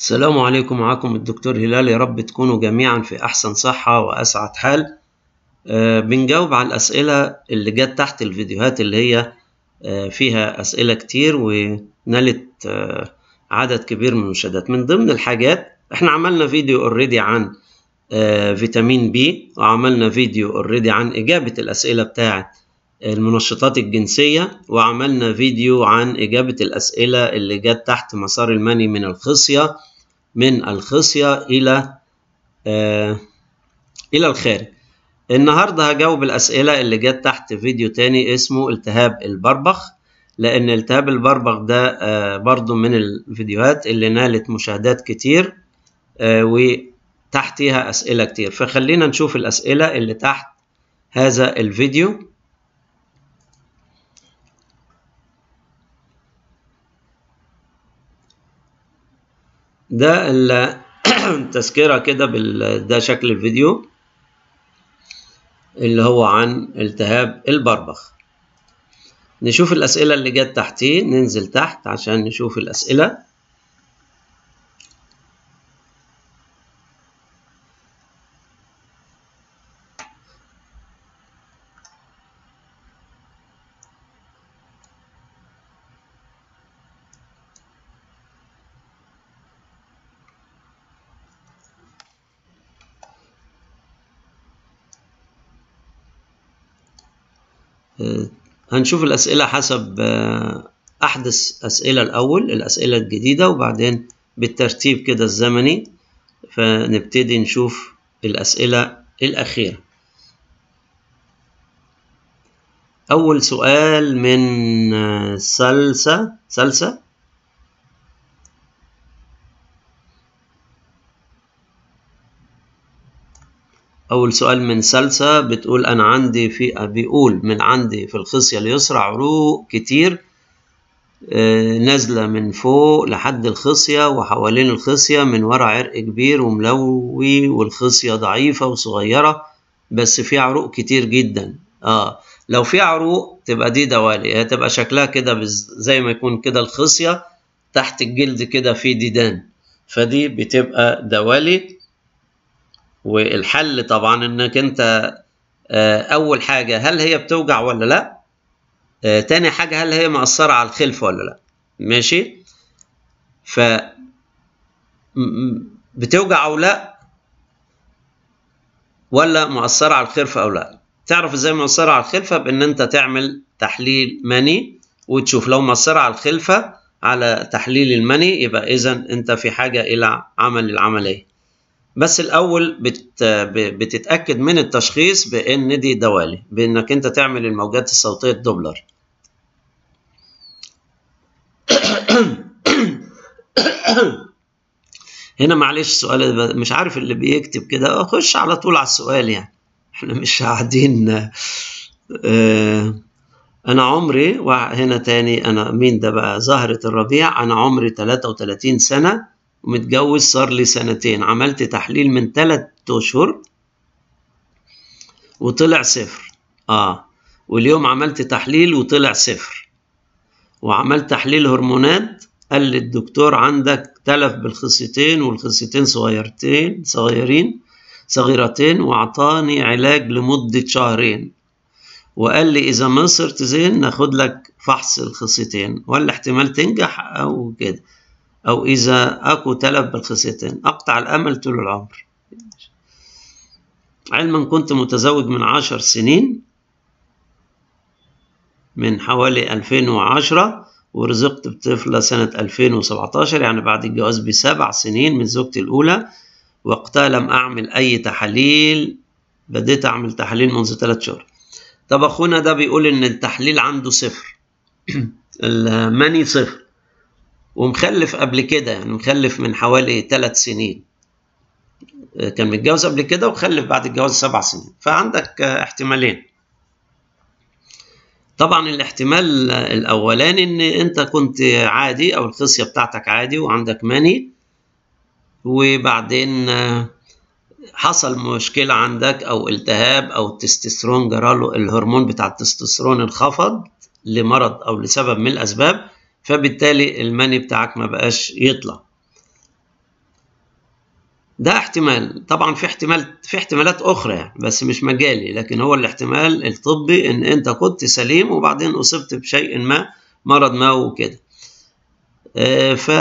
السلام عليكم معكم الدكتور هلال يا رب تكونوا جميعا في أحسن صحة وأسعد حال آه بنجاوب على الأسئلة اللي جت تحت الفيديوهات اللي هي آه فيها أسئلة كتير ونالت آه عدد كبير من المشاهدات من ضمن الحاجات احنا عملنا فيديو اوريدي عن آه فيتامين بي وعملنا فيديو اوريدي عن إجابة الأسئلة بتاعة المنشطات الجنسية وعملنا فيديو عن إجابة الأسئلة اللي جت تحت مسار المني من الخصية من الخصية إلى آه إلى الخارج النهاردة هجاوب الأسئلة اللي جت تحت فيديو تاني اسمه التهاب البربخ لأن التهاب البربخ ده آه برضو من الفيديوهات اللي نالت مشاهدات كتير آه وتحتها أسئلة كتير فخلينا نشوف الأسئلة اللي تحت هذا الفيديو ده التذكرة كده بال... ده شكل الفيديو اللي هو عن التهاب البربخ نشوف الأسئلة اللي جت تحتيه ننزل تحت عشان نشوف الأسئلة هنشوف الأسئلة حسب أحدث أسئلة الأول الأسئلة الجديدة وبعدين بالترتيب كده الزمني فنبتدي نشوف الأسئلة الأخيرة أول سؤال من سلسة سلسة أول سؤال من سلسة بتقول أنا عندي في بيقول من عندي في الخصية اليسرى عروق كتير آه نازلة من فوق لحد الخصية وحوالين الخصية من ورا عرق كبير وملوي والخصية ضعيفة وصغيرة بس في عروق كتير جدا اه لو في عروق تبقى دي دوالي هتبقى شكلها كده زي ما يكون كده الخصية تحت الجلد كده في ديدان فدي بتبقى دوالي والحل طبعا انك انت اول حاجة هل هي بتوجع ولا لا تاني حاجة هل هي مأثرة على الخلف ولا لا ماشي ف بتوجع او لا ولا مأثرة على الخلف او لا تعرف ازاي مأثرة على الخلفة بان انت تعمل تحليل مني وتشوف لو مأثرة على الخلفة على تحليل المني يبقى اذا انت في حاجة الى عمل العملية بس الاول بت بتتاكد من التشخيص بان دي دوالي بانك انت تعمل الموجات الصوتيه الدوبلر هنا معلش سؤال مش عارف اللي بيكتب كده اخش على طول على السؤال يعني احنا مش قاعدين اه انا عمري وهنا تاني انا مين ده بقى زهرة الربيع انا عمري 33 سنة ومتجوز صار لي سنتين عملت تحليل من ثلاث اشهر وطلع صفر اه واليوم عملت تحليل وطلع صفر وعملت تحليل هرمونات قال لي الدكتور عندك تلف بالخصيتين والخصيتين صغيرتين صغيرين صغيرتين واعطاني علاج لمدة شهرين وقال لي اذا ما صرت زين ناخد لك فحص الخصيتين ولا احتمال تنجح او كده أو إذا أكو تلف بالخصيتين أقطع الأمل طول العمر علما كنت متزوج من عشر سنين من حوالي 2010 ورزقت بطفلة سنة 2017 يعني بعد الجواز بسبع سنين من زوجتي الأولى وقتها لم أعمل أي تحاليل بديت أعمل تحاليل منذ ثلاث شهور طب أخونا ده بيقول إن التحليل عنده صفر المني صفر ومخلف قبل كده يعني مخلف من حوالي ثلاث سنين كان متجوز قبل كده وخلف بعد الجواز سبع سنين فعندك احتمالين طبعا الاحتمال الاولاني ان انت كنت عادي او الخصيه بتاعتك عادي وعندك ماني وبعدين حصل مشكلة عندك أو التهاب أو التستوستيرون جراله الهرمون بتاع التستوستيرون انخفض لمرض أو لسبب من الأسباب فبالتالي المني بتاعك ما بقاش يطلع ده احتمال طبعا في احتمال في احتمالات اخرى يعني بس مش مجالي لكن هو الاحتمال الطبي ان انت كنت سليم وبعدين اصبت بشيء ما مرض ما وكده اه ف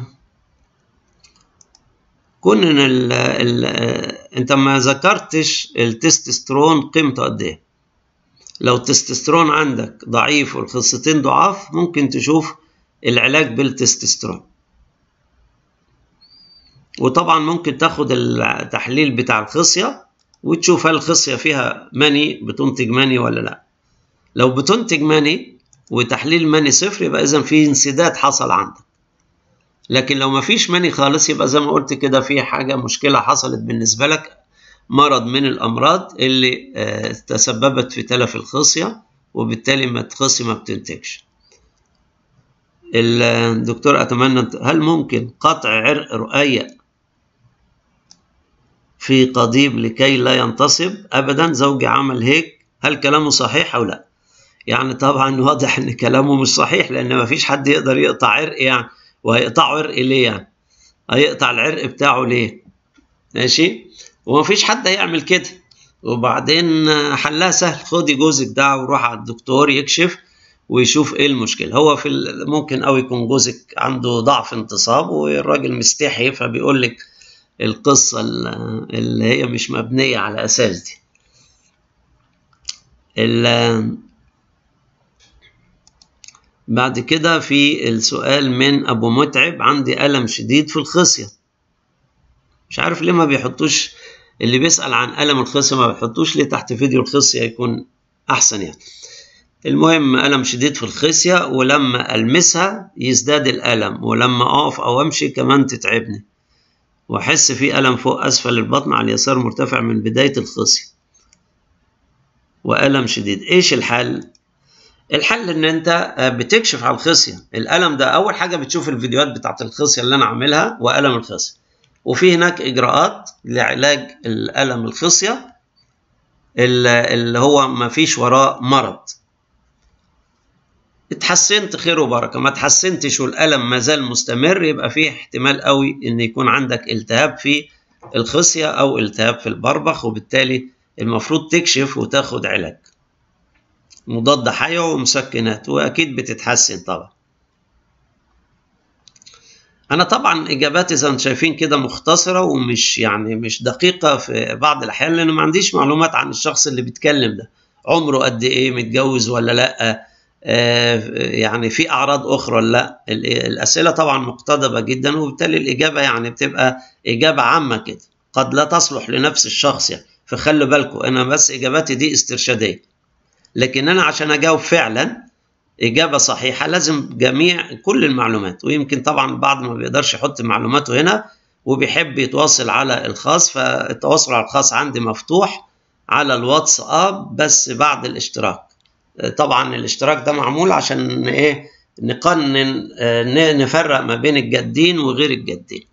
كون ان ال ال انت ما ذكرتش التستوستيرون قيمته قد ايه لو التستوستيرون عندك ضعيف والخصيتين ضعاف ممكن تشوف العلاج بالتستوستيرون وطبعا ممكن تاخد التحليل بتاع الخصية وتشوف هل الخصية فيها مني بتنتج مني ولا لا لو بتنتج مني وتحليل مني صفر يبقى اذا في انسداد حصل عندك لكن لو ما فيش مني خالص يبقى زي ما قلت كده في حاجة مشكلة حصلت بالنسبة لك مرض من الأمراض اللي آه تسببت في تلف الخصية وبالتالي ما الخصية ما بتنتجش الدكتور أتمنى هل ممكن قطع عرق رؤية في قضيب لكي لا ينتصب أبدا زوجي عمل هيك هل كلامه صحيح أو لا يعني طبعا واضح ان كلامه مش صحيح لان ما فيش حد يقدر يقطع عرق يعني وهيقطعوا عرق ليه يعني هيقطع العرق بتاعه ليه ماشي وما فيش حد هيعمل كده وبعدين حلها سهل خدي جوزك ده وروح على الدكتور يكشف ويشوف ايه المشكله هو في ممكن قوي يكون جوزك عنده ضعف انتصاب والراجل مستحي فبيقول لك القصه اللي هي مش مبنيه على اساس دي بعد كده في السؤال من ابو متعب عندي الم شديد في الخصيه مش عارف ليه ما بيحطوش اللي بيسال عن الم الخصيه ما بيحطوش ليه تحت فيديو الخصيه يكون احسن يعني المهم ألم شديد في الخصية ولما ألمسها يزداد الألم ولما أقف أو أمشي كمان تتعبني وأحس في ألم فوق أسفل البطن على اليسار مرتفع من بداية الخصية وألم شديد إيش الحل؟ الحل إن أنت بتكشف على الخصية الألم ده أول حاجة بتشوف الفيديوهات بتاعت الخصية اللي أنا عاملها وألم الخصية وفي هناك إجراءات لعلاج الألم الخصية اللي هو ما فيش وراه مرض اتحسنت خير وبركه ما اتحسنتش والالم ما زال مستمر يبقى فيه احتمال قوي ان يكون عندك التهاب في الخصيه او التهاب في البربخ وبالتالي المفروض تكشف وتاخد علاج مضاد حيوي ومسكنات واكيد بتتحسن طبعا انا طبعا اجاباتي زي ما انتم شايفين كده مختصره ومش يعني مش دقيقه في بعض الاحيان لان ما عنديش معلومات عن الشخص اللي بيتكلم ده عمره قد ايه متجوز ولا لا يعني في اعراض اخرى ولا لا الاسئله طبعا مقتضبه جدا وبالتالي الاجابه يعني بتبقى اجابه عامه كده قد لا تصلح لنفس الشخص يعني فخلوا بالكم انا بس اجاباتي دي استرشاديه لكن انا عشان اجاوب فعلا اجابه صحيحه لازم جميع كل المعلومات ويمكن طبعا البعض ما بيقدرش يحط معلوماته هنا وبيحب يتواصل على الخاص فالتواصل على الخاص عندي مفتوح على الواتساب بس بعد الاشتراك طبعا الاشتراك ده معمول عشان ايه نقنن نفرق ما بين الجادين وغير الجادين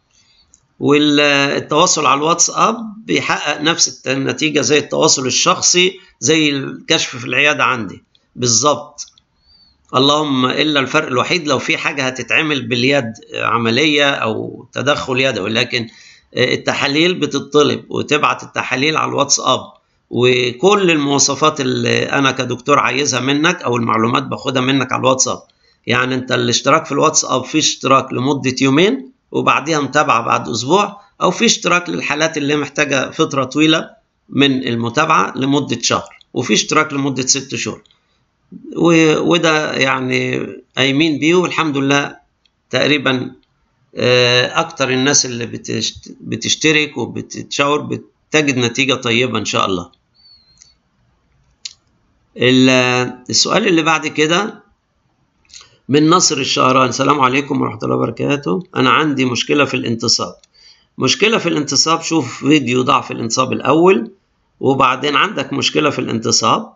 والتواصل على الواتساب بيحقق نفس النتيجة زي التواصل الشخصي زي الكشف في العيادة عندي بالظبط اللهم إلا الفرق الوحيد لو في حاجة هتتعمل باليد عملية أو تدخل يدوي لكن التحاليل بتطلب وتبعت التحاليل على الواتساب وكل المواصفات اللي انا كدكتور عايزها منك او المعلومات باخدها منك على الواتساب يعني انت الاشتراك في الواتساب في اشتراك لمده يومين وبعديها متابعه بعد اسبوع او في اشتراك للحالات اللي محتاجه فتره طويله من المتابعه لمده شهر وفي اشتراك لمده ست شهور وده يعني قايمين بيه والحمد لله تقريبا اكتر الناس اللي بتشترك وبتتشاور بتجد نتيجه طيبه ان شاء الله السؤال اللي بعد كده من نصر الشهران السلام عليكم ورحمة الله وبركاته أنا عندي مشكلة في الانتصاب مشكلة في الانتصاب شوف فيديو ضعف الانتصاب الأول وبعدين عندك مشكلة في الانتصاب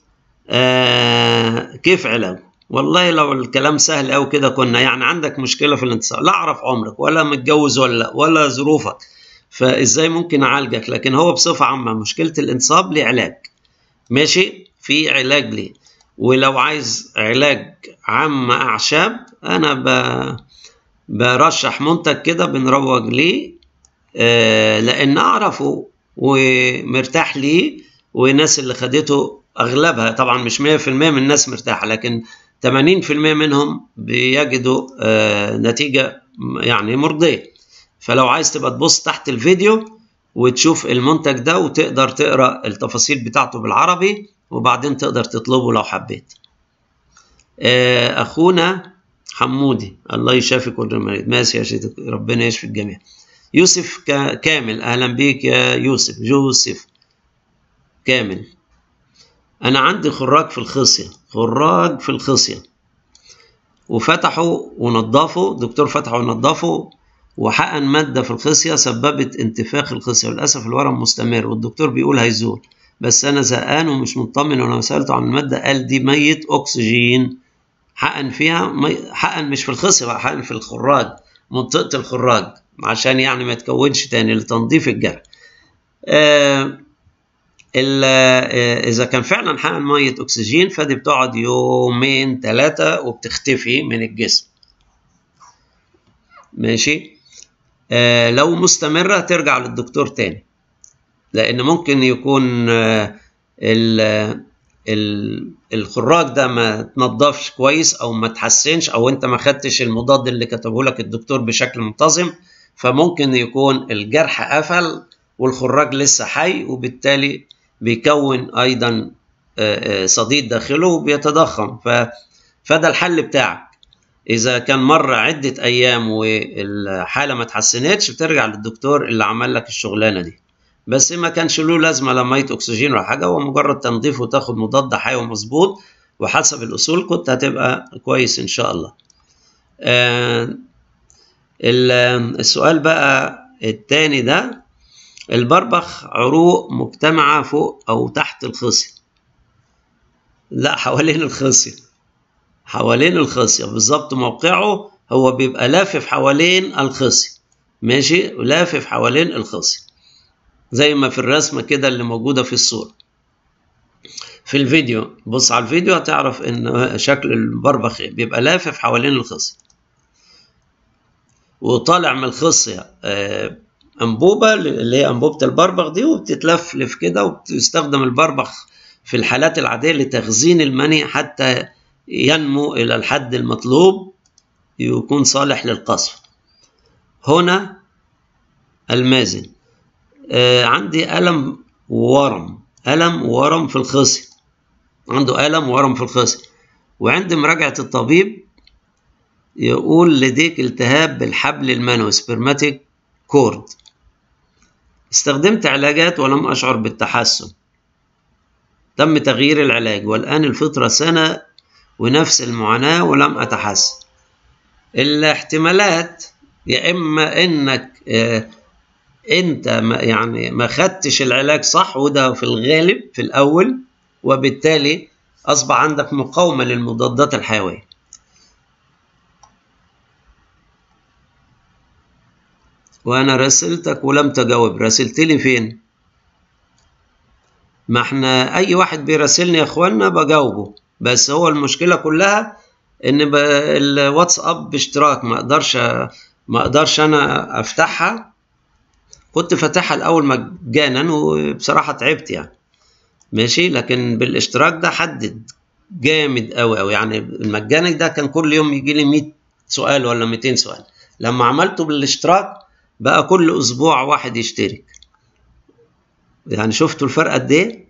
آه كيف علاجه والله لو الكلام سهل أو كده كنا يعني عندك مشكلة في الانتصاب لا أعرف عمرك ولا متجوز ولا ولا ظروفك فإزاي ممكن أعالجك لكن هو بصفة عامة مشكلة الانتصاب ليه علاج ماشي في علاج ليه ولو عايز علاج عام اعشاب انا ب... برشح منتج كده بنروج ليه آه لان اعرفه ومرتاح ليه والناس اللي خدته اغلبها طبعا مش 100% من الناس مرتاحه لكن 80% منهم بيجدوا آه نتيجه يعني مرضيه فلو عايز تبقى تبص تحت الفيديو وتشوف المنتج ده وتقدر تقرا التفاصيل بتاعته بالعربي وبعدين تقدر تطلبه لو حبيت آه اخونا حمودي الله يشافي كل مريض ماشي يا شيخ ربنا يشفي الجميع يوسف كامل اهلا بيك يا يوسف يوسف كامل انا عندي خراج في الخصيه خراج في الخصيه وفتحوا ونضفوا دكتور فتحوا ونضفوا وحقن ماده في الخصيه سببت انتفاخ الخصيه وللاسف الورم مستمر والدكتور بيقول هيزول بس انا زهقان ومش مطمن وانا سالته عن الماده قال دي ميه اكسجين حقن فيها مي... حقن مش في الخصيه بقى حقن في الخراج منطقه الخراج عشان يعني ما يتكونش تاني لتنظيف الجرح آه اذا كان فعلا حقن ميه اكسجين فدي بتقعد يومين ثلاثه وبتختفي من الجسم ماشي آه لو مستمره ترجع للدكتور تاني لان ممكن يكون آه ال ال الخراج ده ما تنضفش كويس او ما تحسنش او انت ما خدتش المضاد اللي كتبه لك الدكتور بشكل منتظم فممكن يكون الجرح قفل والخراج لسه حي وبالتالي بيكون ايضا صديد داخله وبيتضخم ف... فده الحل بتاعك اذا كان مر عده ايام والحاله ما اتحسنتش بترجع للدكتور اللي عمل لك الشغلانه دي بس ما كانش له لازمه لا ميه اكسجين ولا حاجه هو مجرد تنظيف وتاخد مضاد حيوي مظبوط وحسب الاصول كنت هتبقى كويس ان شاء الله آه السؤال بقى التاني ده البربخ عروق مجتمعة فوق أو تحت الخصية لا حوالين الخصية حوالين الخصية بالظبط موقعه هو بيبقى لافف حوالين الخصية ماشي لافف حوالين الخصية زي ما في الرسمة كده اللي موجودة في الصورة في الفيديو بص على الفيديو هتعرف ان شكل البربخ بيبقى لافف حوالين الخصية وطالع من الخصية انبوبه اللي هي انبوبه البربخ دي وبتتلفلف كده وبتستخدم البربخ في الحالات العاديه لتخزين المني حتى ينمو الى الحد المطلوب يكون صالح للقصف هنا المازن آه عندي الم وورم الم وورم في الخصي عنده الم وورم في الخصي وعند مراجعه الطبيب يقول لديك التهاب بالحبل المنوي سبرماتيك كورد استخدمت علاجات ولم أشعر بالتحسن تم تغيير العلاج والآن الفترة سنة ونفس المعاناة ولم أتحسن الاحتمالات يا إما إنك اه أنت ما يعني ما خدتش العلاج صح وده في الغالب في الأول وبالتالي أصبح عندك مقاومة للمضادات الحيوية وانا راسلتك ولم تجاوب راسلت لي فين ما احنا اي واحد بيراسلني يا اخوانا بجاوبه بس هو المشكله كلها ان الواتساب باشتراك ما اقدرش ما اقدرش انا افتحها كنت فاتحها الاول مجانا وبصراحه تعبت يعني ماشي لكن بالاشتراك ده حدد جامد قوي قوي يعني المجاني ده كان كل يوم يجي لي 100 سؤال ولا 200 سؤال لما عملته بالاشتراك بقى كل اسبوع واحد يشترك يعني شفتوا الفرق قد ايه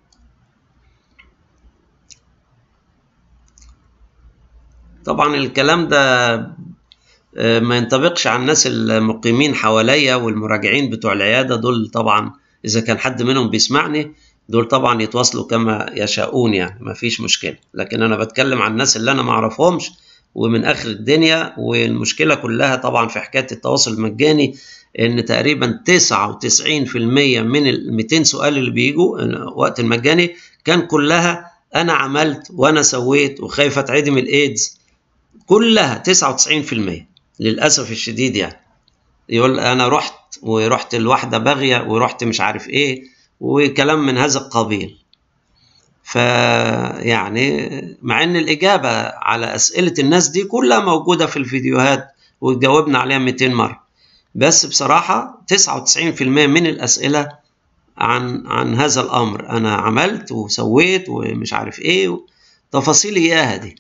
طبعا الكلام ده ما ينطبقش على الناس المقيمين حواليا والمراجعين بتوع العياده دول طبعا اذا كان حد منهم بيسمعني دول طبعا يتواصلوا كما يشاءون يعني ما فيش مشكله لكن انا بتكلم عن الناس اللي انا ما اعرفهمش ومن اخر الدنيا والمشكله كلها طبعا في حكايه التواصل المجاني ان تقريبا 99% من ال 200 سؤال اللي بيجوا وقت المجاني كان كلها انا عملت وانا سويت وخايف اتعدم الايدز كلها 99% للاسف الشديد يعني يقول انا رحت ورحت لواحده باغيه ورحت مش عارف ايه وكلام من هذا القبيل فيعني مع ان الاجابه على اسئله الناس دي كلها موجوده في الفيديوهات وجاوبنا عليها 200 مره بس بصراحة 99% من الأسئلة عن عن هذا الأمر أنا عملت وسويت ومش عارف إيه تفاصيل إياها دي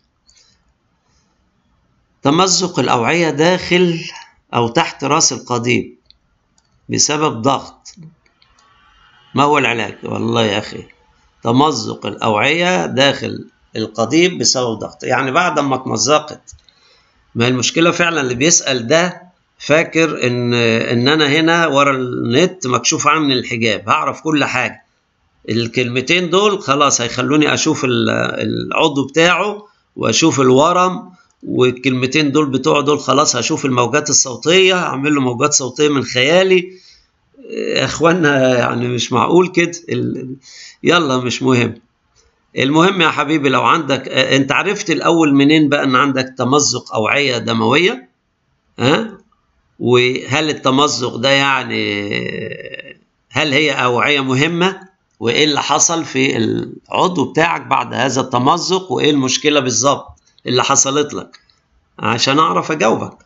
تمزق الأوعية داخل أو تحت رأس القضيب بسبب ضغط ما هو العلاج؟ والله يا أخي تمزق الأوعية داخل القضيب بسبب ضغط يعني بعد ما اتمزقت ما المشكلة فعلا اللي بيسأل ده فاكر ان ان انا هنا ورا النت مكشوف عني الحجاب هعرف كل حاجة الكلمتين دول خلاص هيخلوني اشوف العضو بتاعه واشوف الورم والكلمتين دول بتوع دول خلاص هشوف الموجات الصوتية هعمل له موجات صوتية من خيالي يا اخوانا يعني مش معقول كده يلا مش مهم المهم يا حبيبي لو عندك انت عرفت الاول منين بقى ان عندك تمزق اوعيه دمويه ها وهل التمزق ده يعني هل هي اوعيه مهمه وايه اللي حصل في العضو بتاعك بعد هذا التمزق وايه المشكله بالظبط اللي حصلت لك عشان اعرف اجاوبك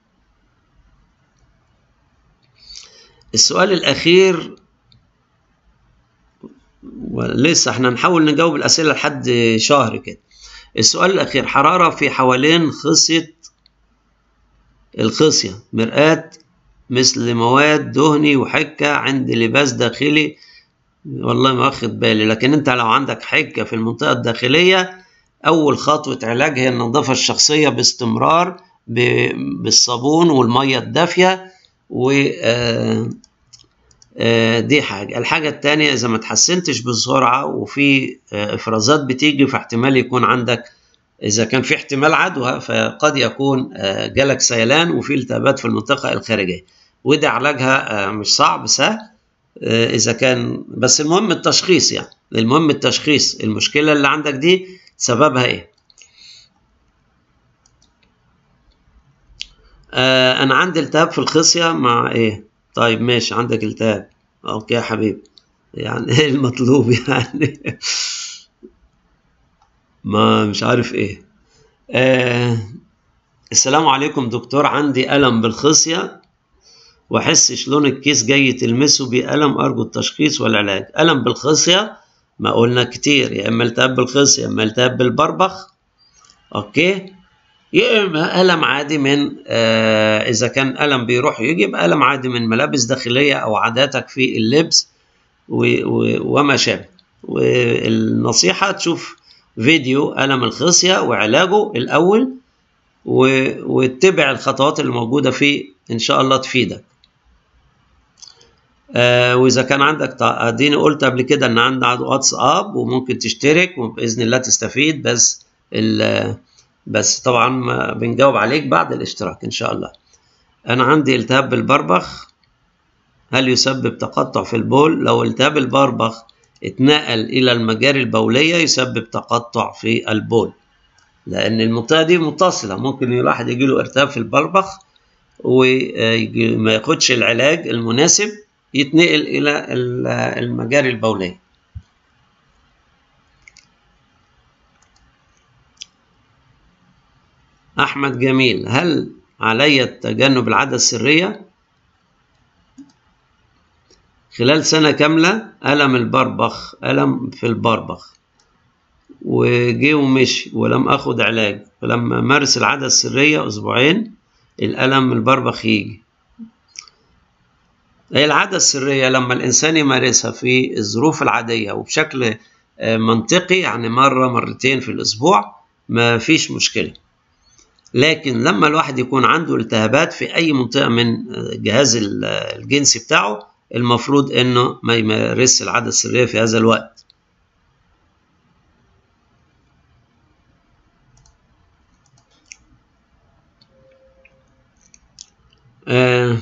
السؤال الاخير ولسه احنا نحاول نجاوب الاسئله لحد شهر كده السؤال الاخير حراره في حوالين خصيه الخصيه مرآة مثل مواد دهني وحكه عند لباس داخلي والله ما واخد بالي لكن انت لو عندك حكه في المنطقه الداخليه اول خطوه علاج هي النظافه الشخصيه باستمرار بالصابون والميه الدافيه و دي حاجة الحاجة التانية إذا ما تحسنتش بسرعة وفي إفرازات بتيجي فاحتمال يكون عندك إذا كان في احتمال عدوى فقد يكون جالك سيلان وفي التهابات في المنطقة الخارجية وده علاجها مش صعب سهل إذا كان بس المهم التشخيص يعني المهم التشخيص المشكلة اللي عندك دي سببها إيه أنا عندي التهاب في الخصية مع إيه طيب ماشي عندك التهاب اوكي يا حبيبي يعني ايه المطلوب يعني ما مش عارف ايه آه السلام عليكم دكتور عندي ألم بالخصية واحس شلون الكيس جاي تلمسه بألم أرجو التشخيص والعلاج ألم بالخصية ما قلنا كتير يا إما التهاب بالخصية يا إما التهاب بالبربخ أوكي يا اما الم عادي من آه اذا كان الم بيروح يجي يبقى الم عادي من ملابس داخليه او عاداتك في اللبس و و وما شابه والنصيحه تشوف فيديو الم الخصيه وعلاجه الاول و... واتبع الخطوات اللي موجوده فيه ان شاء الله تفيدك آه واذا كان عندك اديني قلت قبل كده ان عندك واتساب وممكن تشترك وباذن الله تستفيد بس ال بس طبعا بنجاوب عليك بعد الاشتراك ان شاء الله انا عندي التهاب بالبربخ هل يسبب تقطع في البول لو التهاب البربخ اتنقل الى المجاري البوليه يسبب تقطع في البول لان المنطقه دي متصله ممكن الواحد يجي له ارتهاب في البربخ وما ياخدش العلاج المناسب يتنقل الى المجاري البوليه أحمد جميل هل علي تجنب العادة السرية؟ خلال سنة كاملة ألم البربخ ألم في البربخ وجي ومشي ولم أخد علاج فلما مارس العادة السرية أسبوعين الألم البربخ يجي هي العادة السرية لما الإنسان يمارسها في الظروف العادية وبشكل منطقي يعني مرة مرتين في الأسبوع ما فيش مشكلة لكن لما الواحد يكون عنده التهابات في اي منطقه من الجهاز الجنسي بتاعه المفروض انه ما يمارسش العاده السريه في هذا الوقت آه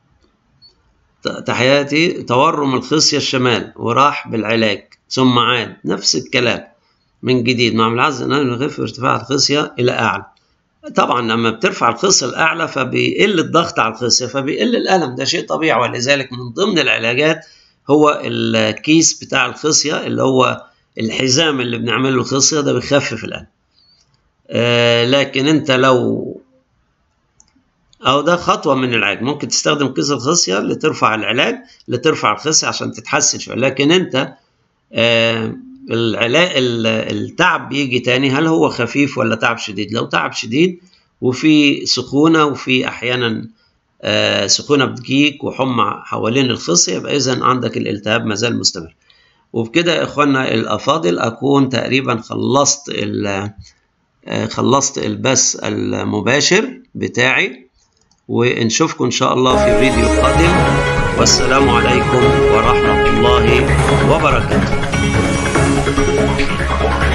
تحياتي تورم الخصية الشمال وراح بالعلاج ثم عاد نفس الكلام من جديد مع العز ان نخف ارتفاع الخصية الى اعلى طبعا لما بترفع الخصية الأعلى فبيقل الضغط على الخصية فبيقل الألم ده شيء طبيعي ولذلك من ضمن العلاجات هو الكيس بتاع الخصية اللي هو الحزام اللي بنعمله الخصية ده بيخفف الألم آه لكن أنت لو أو ده خطوة من العلاج ممكن تستخدم كيس الخصية لترفع العلاج لترفع الخصية عشان تتحسن شوية لكن أنت آه العلاج التعب بيجي تاني هل هو خفيف ولا تعب شديد لو تعب شديد وفي سخونة وفي أحيانا آه سخونة بتجيك وحمى حوالين الخصية يبقى إذا عندك الالتهاب مازال مستمر وبكده يا إخوانا الأفاضل أكون تقريبا خلصت خلصت البث المباشر بتاعي ونشوفكم إن شاء الله في فيديو قادم والسلام عليكم ورحمة الله وبركاته